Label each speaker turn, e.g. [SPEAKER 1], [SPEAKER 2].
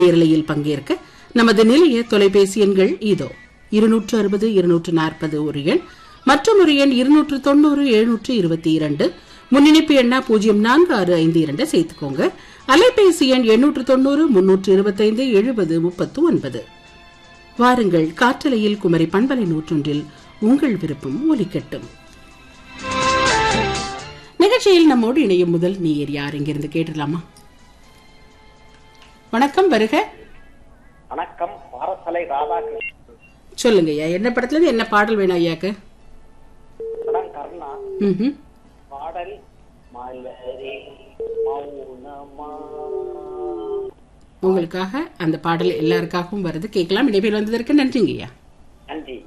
[SPEAKER 1] நேரலையில் பங்கேற்க நமது நிலைய தொலைபேசி எண்கள் இதோ இருநூற்று அறுபது இருநூற்று நாற்பது ஒரு எண் மற்றும் ஒரு எண் இருநூற்று தொண்ணூறு எழுநூற்று இருபத்தி இரண்டு முன்னிணைப்பு எண்ணா பூஜ்ஜியம் நான்கு ஆறு ஐந்து இரண்டு சேர்த்துக்கோங்க அலைபேசி எண் எண்ணூற்று தொண்ணூறு முன்னூற்று இருபத்தைந்து எழுபது முப்பத்து ஒன்பது வாருங்கள் காற்றலையில் குமரி பண்பலை நூற்றொன்றில் உங்கள் விருப்பம் ஒலிக்கட்டும் நிகழ்ச்சியில் நம்மோடு இணையும் முதல் நீர் யார் இங்கிருந்து கேட்டுடலாமா வணக்கம் வருக
[SPEAKER 2] வணக்கம் பாரசலை ராதாகிருஷ்ணன்
[SPEAKER 1] சொல்லுங்க ஐயா என்ன படத்துல இருந்து என்ன பாடல் வேணும் ஐயாக்கு
[SPEAKER 2] படம் கர்ணா
[SPEAKER 1] ம்ஹும்.
[SPEAKER 2] பாடல் மலரே மௌனமா
[SPEAKER 1] உங்களுக்காக அந்த பாடல் எல்லாருக்காகவும் வருது கேட்கலாம் இடைபெயர் வந்ததற்கு நன்றிங்க ஐயா
[SPEAKER 2] நன்றி